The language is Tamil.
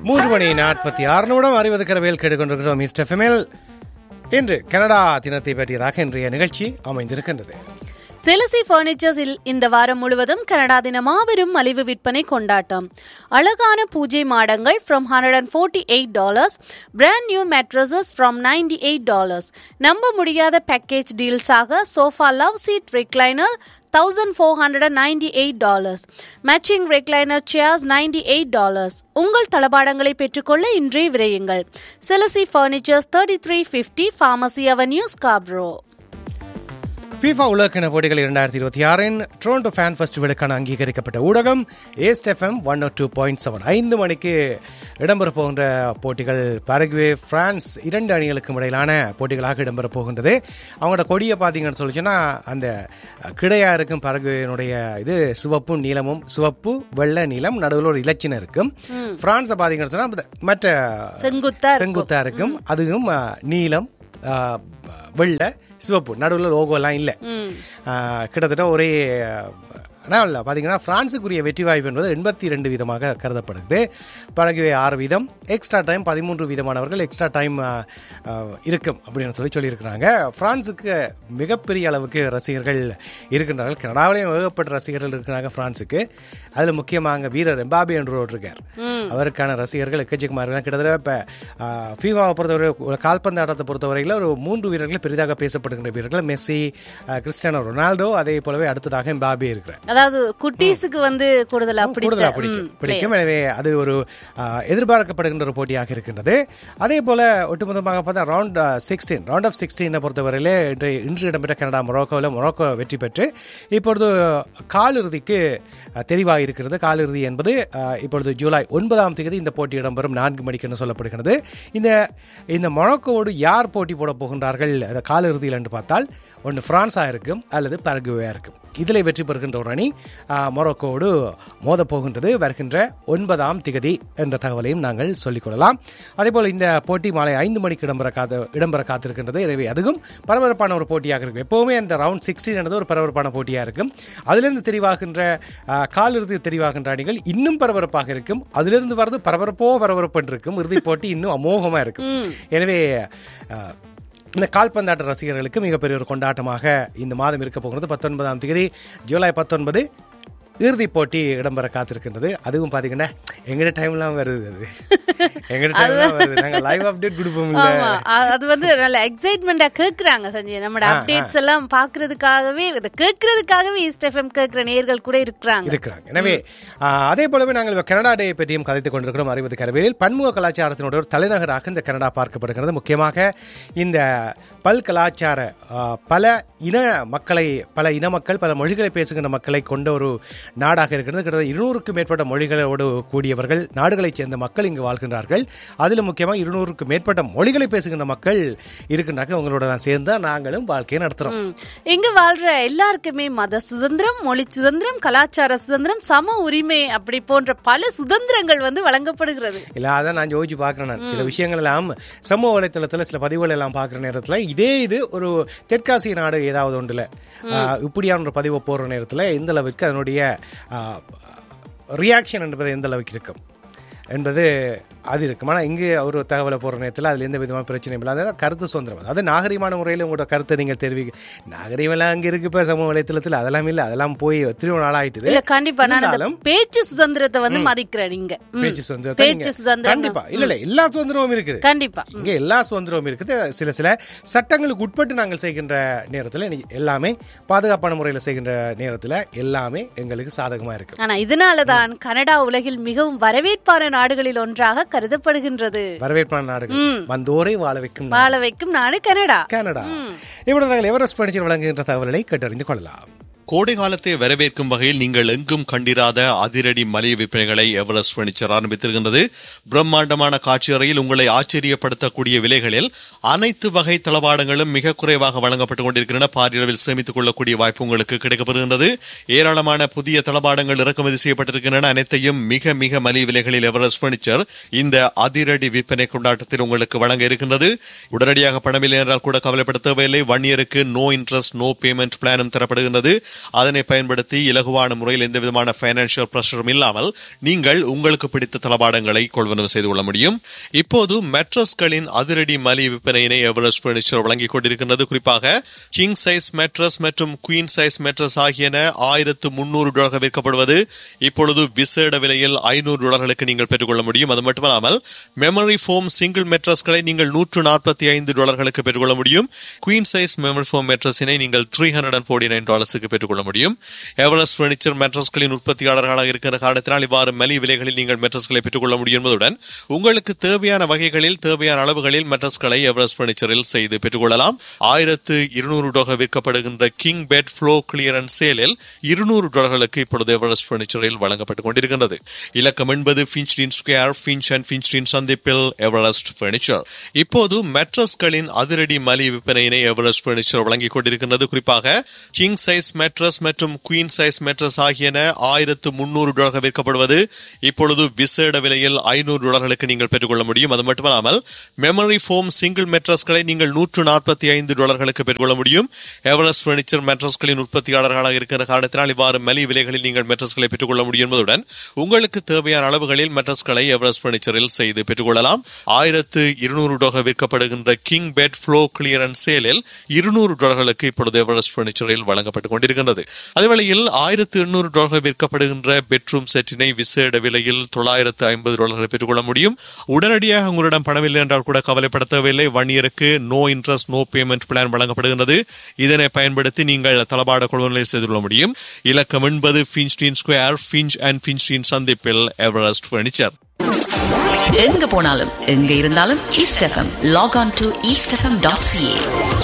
மூன்று மணி நாற்பத்தி ஆறு நிமிடம் அறிவது கரவையில் கேட்டுக்கொண்டிருக்கிறோம் மிஸ்டர் ஃபெமில் இன்று கனடா தினத்தை பற்றியதாக இன்றைய நிகழ்ச்சி அமைந்திருக்கின்றது செலசி பர்னிச்சர்ஸில் இந்த வாரம் முழுவதும் கனடா தின மாபெரும் மலிவு விற்பனை கொண்டாட்டம் அழகான பூஜை மாடங்கள் from hundred and forty eight dollars brand new mattresses from ninety eight dollars நம்ப முடியாத பேக்கேஜ் டீல்ஸாக sofa love seat recliner thousand four hundred and ninety eight dollars matching recliner chairs ninety eight dollars உங்கள் தளபாடங்களை பெற்றுக்கொள்ள இன்றே விரையுங்கள் செலசி furnitures thirty three fifty Pharmacy Avenue Scarborough FIFA உலகக்கிண போட்டிகள் இரண்டாயிரத்தி இருபத்தி ஆறின் டொரண்டோ ஃபேன் ஃபெஸ்டிவலுக்கான அங்கீகரிக்கப்பட்ட ஊடகம் East FM one two point seven ஐந்து மணிக்கு இடம்பெற போகின்ற போட்டிகள் பரகுவே பிரான்ஸ் இரண்டு அணிகளுக்கும் இடையிலான போட்டிகளாக இடம்பெற போகின்றது அவங்களோட கொடியை பார்த்தீங்கன்னு சொல்லி சொன்னா அந்த கிடையா இருக்கும் பரகுவேனுடைய இது சிவப்பும் நீளமும் சிவப்பு வெள்ளை நீளம் நடுவில் ஒரு இலச்சினம் இருக்கும் பிரான்ஸை பார்த்தீங்கன்னு சொன்னா மற்ற செங்குத்தா இருக்கும். செங்குத்தா இருக்கும் அதுவும் ஆ, நீலம் ஆ, வெள்ளை சிவப்பு நடுவில் லோகோலாம் இல்லை ம் கிட்டத்தட்ட ஒரே ஆனால் பார்த்தீங்கன்னா பிரான்ஸுக்குரிய வெற்றி வாய்ப்பு என்பது எண்பத்தி ரெண்டு வீதமாக கருதப்படுது பழகுவே ஆறு வீதம் எக்ஸ்ட்ரா டைம் பதிமூன்று வீதமானவர்கள் எக்ஸ்ட்ரா டைம் இருக்கும் அப்படின்னு சொல்லி சொல்லியிருக்கிறாங்க பிரான்ஸுக்கு மிகப்பெரிய அளவுக்கு ரசிகர்கள் இருக்கின்றார்கள் கனடாவிலேயும் ஏகப்பட்ட ரசிகர்கள் இருக்கிறாங்க பிரான்ஸுக்கு அதில் முக்கியமாக அங்கே வீரர் எம்பாபி என்று ஒரு இருக்கார் அவருக்கான ரசிகர்கள் எக்கச்சக்கமாக இருக்காங்க கிட்டத்தட்ட இப்போ ஃபீஃபாவை பொறுத்தவரை கால்பந்து ஆட்டத்தை பொறுத்தவரையில் ஒரு மூன்று வீரர்கள் பெரிதாக பேசப்படுகின்ற வீரர்கள் மெஸ்ஸி அஹ், கிறிஸ்டியானோ ரொனால்டோ அதே போலவே அடுத்ததாக எம்பாபி இருக்கிறார் அதாவது குட்டீஸுக்கு வந்து கூடுதலா கூடுதலாக பிடித்த பிடிக்கும் ம், பிடிக்கும் எனவே அது ஒரு அஹ், எதிர்பார்க்கப்படுகின்ற ஒரு போட்டியாக இருக்கின்றது அதே போல ஒட்டுமொத்தமாக பார்த்தா ரவுண்ட் சிக்ஸ்டீன் ரவுண்ட் ஆஃப் சிக்ஸ்டீனை பொறுத்தவரையிலே இன்று இன்று இடம்பெற்ற கனடா மொரோக்கோவில் மொரோக்கோ வெற்றி பெற்று இப்பொழுது காலிறுதிக்கு அஹ், தெரிவாக இருக்கிறது காலிறுதி என்பது அஹ், இப்பொழுது ஜூலை ஒன்பதாம் தேதி இந்த போட்டி இடம்பெறும் நான்கு மணிக்கு என்று சொல்லப்படுகிறது இந்த இந்த மொரோக்கோவோடு யார் போட்டி போட போகின்றார்கள் அந்த காலிறுதியில் என்று பார்த்தால் ஒன்று பிரான்ஸாக இருக்கும் அல்லது பரகுவையாக இருக்கும் இதில் வெற்றி பெறுகின்ற ஒரு அணி அஹ், மொரோக்கோவோடு மோதப் போகின்றது வருகின்ற ஒன்பதாம் திகதி என்ற தகவலையும் நாங்கள் சொல்லிக்கொள்ளலாம் அதேபோல் இந்த போட்டி மாலை ஐந்து மணிக்கு இடம்பெற காத்து இடம்பெற காத்திருக்கின்றது எனவே அதுவும் பரபரப்பான ஒரு போட்டியாக இருக்கும் எப்போவுமே அந்த ரவுண்ட் சிக்ஸ்டீன் என்பது ஒரு பரபரப்பான போட்டியாக இருக்கும் அதிலிருந்து தெரிவாகின்ற அஹ், காலிறுதி தெரிவாகின்ற அணிகள் இன்னும் பரபரப்பாக இருக்கும் அதிலிருந்து வரது பரபரப்போ பரபரப்பு இருக்கும் இறுதிப் போட்டி இன்னும் அமோகமாக இருக்கும் எனவே அஹ், இந்த கால்பந்தாட்ட ரசிகர்களுக்கு மிகப்பெரிய ஒரு கொண்டாட்டமாக இந்த மாதம் இருக்க போகிறது பத்தொன்பதாம் தேதி ஜூலை பத்தொன்பது இறுதிப் போட்டி இடம்பெற காத்திருக்கின்றது அதுவும் பாத்தீங்கன்னா எங்கட டைம்லாம் வருது அது எங்கட டைம்லாம் வருது நாங்க லைவ் அப்டேட் கொடுப்போம் இல்ல ஆமா அ- அது வந்து நல்ல எக்ஸைட்மெண்டா கேக்குறாங்க சஞ்சய் நம்மட அப்டேட்ஸ் எல்லாம் பாக்குறதுக்காகவே இதை கேட்கறதுக்காகவே ஈஸ்ட் எஃப்எம் கேட்கிற நேயர்கள் கூட இருக்கிறாங்க இருக்கிறாங்க எனவே ஆஹ், அதே போலவே நாங்கள் இப்ப கனடா டே பற்றியும் கதைத்துக் கொண்டிருக்கிறோம் அறிவது கரவையில் பன்முக கலாச்சாரத்தினுடைய ஒரு தலைநகராக இந்த கனடா பார்க்கப்படுகிறது முக்கியமாக இந்த பல் கலாச்சார ஆஹ், பல இன மக்களை பல இன மக்கள் பல மொழிகளை பேசுகின்ற மக்களை கொண்ட ஒரு நாடாக இருக்கிறது கிட்டத்தட்ட இருநூறுக்கும் மேற்பட்ட மொழிகளோடு கூடியவர்கள் நாடுகளைச் சேர்ந்த மக்கள் இங்கு வாழ்கின்றார்கள் அதில் முக்கியமாக இருநூறுக்கும் மேற்பட்ட மொழிகளை பேசுகின்ற மக்கள் இருக்கின்றார்கள் உங்களோட நான் சேர்ந்தா நாங்களும் வாழ்க்கையை நடத்துறோம் ம். இங்க வாழ்ற எல்லாருக்குமே மத சுதந்திரம் மொழி சுதந்திரம் கலாச்சார சுதந்திரம் சம உரிமை அப்படி போன்ற பல சுதந்திரங்கள் வந்து வழங்கப்படுகிறது இல்ல அதான் நான் யோசிச்சு பார்க்குறேன் நான் சில விஷயங்கள் எல்லாம் சமூக வலைத்தளத்தில் சில பதிவுகள் எல்லாம் பார்க்குற நேரத்தில் இதே இது ஒரு தெற்காசிய நாடு ஏதாவது ஒன்றுல ஆஹ், இப்படியான ஒரு பதிவை போடுற நேரத்தில் எந்த அளவுக்கு அதனுடைய ரியாக்ஷன் என்பது எந்த அளவுக்கு இருக்கும் என்பது அது இருக்கும் ஆனால் இங்கே ஒரு தகவலை போடுற நேரத்தில் அதில் எந்த விதமான பிரச்சனையும் இல்லாத கருத்து சுதந்திரம் அதாவது நாகரிகமான முறையில் உங்களோட கருத்தை நீங்கள் தெரிவிக்க நாகரிகம்லாம் அங்கே இருக்கு இப்போ சமூக வலைத்தளத்தில் அதெல்லாம் இல்லை அதெல்லாம் போய் எத்தனையோ நாளாயிட்டுது இல்ல கண்டிப்பா நான் அந்த இருந்தாலும் பேச்சு சுதந்திரத்தை வந்து மதிக்கிறேன் நீங்க ம். பேச்சு சுதந்திரத்தை பேச்சு நீங்க- சுதந்திரம் கண்டிப்பா இல்ல இல்ல எல்லா சுதந்திரமும் இருக்குது கண்டிப்பா இங்க எல்லா சுதந்திரமும் இருக்குது சில சில சட்டங்களுக்கு உட்பட்டு நாங்கள் செய்கின்ற நேரத்தில் எல்லாமே பாதுகாப்பான முறையில் செய்கின்ற நேரத்தில் எல்லாமே எங்களுக்கு சாதகமா இருக்கு ஆனா இதனாலதான் கனடா உலகில் மிகவும் வரவேற்பான நாடுகளில் ஒன்றாக கருதப்படுகின்றது வரவேற்பான நாடுகள் வந்தோரை வாழ வைக்கும் நாடு. வாழ வைக்கும் நாடு கனடா கனடா இவ்வளவு நாங்கள் எவரெஸ்ட் பணிச்சர் வழங்குகின்ற தகவல்களை கேட்டறிந்து கொள்ளலாம் கோடை காலத்தை வரவேற்கும் வகையில் நீங்கள் எங்கும் கண்டிராத அதிரடி மலிவு விற்பனைகளை எவரெஸ்ட் பர்னிச்சர் ஆரம்பித்திருக்கின்றது பிரம்மாண்டமான காட்சி அறையில் உங்களை ஆச்சரியப்படுத்தக்கூடிய விலைகளில் அனைத்து வகை தளபாடங்களும் மிக குறைவாக வழங்கப்பட்டுக் கொண்டிருக்கின்றன பாரியளவில் சேமித்துக் கொள்ளக்கூடிய வாய்ப்பு உங்களுக்கு கிடைக்கப்படுகின்றது ஏராளமான புதிய தளபாடங்கள் இறக்குமதி செய்யப்பட்டிருக்கின்றன அனைத்தையும் மிக மிக மலிவு விலைகளில் எவரெஸ்ட் பர்னிச்சர் இந்த அதிரடி விற்பனை கொண்டாட்டத்தில் உங்களுக்கு வழங்க இருக்கின்றது உடனடியாக பணமில்லை என்றால் கூட கவலைப்பட தேவையில்லை ஒன் இயருக்கு நோ இன்ட்ரெஸ்ட் நோ பேமெண்ட் பிளானும் தரப்படுகின்றது அதனை பயன்படுத்தி இலகுவான முறையில் எந்த விதமான பைனான்சியல் பிரஷரும் இல்லாமல் நீங்கள் உங்களுக்கு பிடித்த தளபாடங்களை கொள்வனவு செய்து கொள்ள முடியும் இப்போது மெட்ரஸ்களின் அதிரடி மலி விற்பனையினை எவரெஸ்ட் பர்னிச்சர் வழங்கிக் கொண்டிருக்கின்றது குறிப்பாக கிங் சைஸ் மெட்ரஸ் மற்றும் குயின் சைஸ் மெட்ரஸ் ஆகியன ஆயிரத்து முன்னூறு டாலர்கள் விற்கப்படுவது இப்பொழுது விசேட விலையில் ஐநூறு டாலர்களுக்கு நீங்கள் பெற்றுக்கொள்ள முடியும் அது மட்டுமல்லாமல் மெமரி ஃபோம் சிங்கிள் மெட்ரஸ்களை நீங்கள் நூற்று நாற்பத்தி ஐந்து டாலர்களுக்கு பெற்றுக்கொள்ள முடியும் குயின் சைஸ் மெமரி ஃபோம் மெட்ரஸினை நீங்கள் three hundred and forty nine டாலர்ஸுக்கு பெற்றுக்கொள்ள முடியும் எவரெஸ்ட் பர்னிச்சர் மெட்ரஸ்களின் உற்பத்தியாளர்களாக இருக்கிற காரணத்தினால் இவ்வாறு மலி விலைகளில் நீங்கள் மெட்ரஸ்களை பெற்றுக்கொள்ள முடியும் என்பதுடன் உங்களுக்கு தேவையான வகைகளில் தேவையான அளவுகளில் மெட்ரஸ்களை எவரெஸ்ட் பர்னிச்சரில் செய்து பெற்றுக்கொள்ளலாம் ஆயிரத்து இருநூறு டாலர் விற்கப்படுகின்ற கிங் பெட் ஃப்ளோ கிளியரன்ஸ் சேலில் இருநூறு டாலர்களுக்கு இப்பொழுது எவரெஸ்ட் பர்னிச்சரில் வழங்கப்பட்டுக் கொண்டிருக்கின்றது இலக்கம் என்பது Finchdene Square Finch and Finchdene சந்திப்பில் எவரெஸ்ட் பர்னிச்சர் இப்போது மெட்ரஸ்களின் அதிரடி மலி விற்பனையினை எவரெஸ்ட் பர்னிச்சர் வழங்கிக் கொண்டிருக்கின்றது குறிப்பாக கிங் சைஸ் மெட்ரஸ் மற்றும் குயின் சைஸ் மெட்ரஸ் ஆகியன ஆயிரத்து முன்னூறு டாலர்கள் விற்கப்படுவது இப்பொழுது விசேட விலையில் ஐநூறு டாலர்களுக்கு நீங்கள் பெற்றுக்கொள்ள முடியும் அது மட்டுமல்லாமல் மெமரி ஃபோம் சிங்கிள் மெட்ரஸ்களை நீங்கள் நூற்று நாற்பத்தி ஐந்து டாலர்களுக்கு பெற்றுக்கொள்ள முடியும் எவரெஸ்ட் பர்னிச்சர் மெட்ரஸ்களின் உற்பத்தியாளர்களாக இருக்கிற காரணத்தினால் இவ்வாறு மலி விலைகளில் நீங்கள் மெட்ரஸ்களை பெற்றுக்கொள்ள முடியும் என்பதுடன் உங்களுக்கு தேவையான அளவுகளில் மெட்ரஸ்களை எவரெஸ்ட் பர்னிச்சரில் செய்து பெற்றுக்கொள்ளலாம் ஆயிரத்து இருநூறு டாலர் விற்கப்படுகின்ற கிங் பெட் ஃப்ளோ கிளியரன்ஸ் சேலில் இருநூறு டாலர்களுக்கு இப்பொழுது எவரெஸ்ட் பர்னிச்சரில் வழங்கப்பட்டுக் கொண்டிருக்கின்றது அதேவேளையில் ஆயிரத்து எண்ணூறு டாலர்கள் விற்கப்படுகின்ற பெட்ரூம் செட்டினை விசேட விலையில் தொள்ளாயிரத்து ஐம்பது டாலர்களை பெற்றுக்கொள்ள முடியும் உடனடியாக உங்களிடம் பணமில்லை என்றால் கூட கவலைப்பட தேவையில்லை ஒன் இயருக்கு no interest no payment plan வழங்கப்படுகின்றது இதனை பயன்படுத்தி நீங்கள் தளபாட கொள்வனை செய்து கொள்ள முடியும் இலக்கம் என்பது Finchdene Square Finch and Finchdene சந்திப்பில் எவரெஸ்ட் பர்னிச்சர் எங்க போனாலும் எங்க இருந்தாலும் East FM log on to East FM dot CA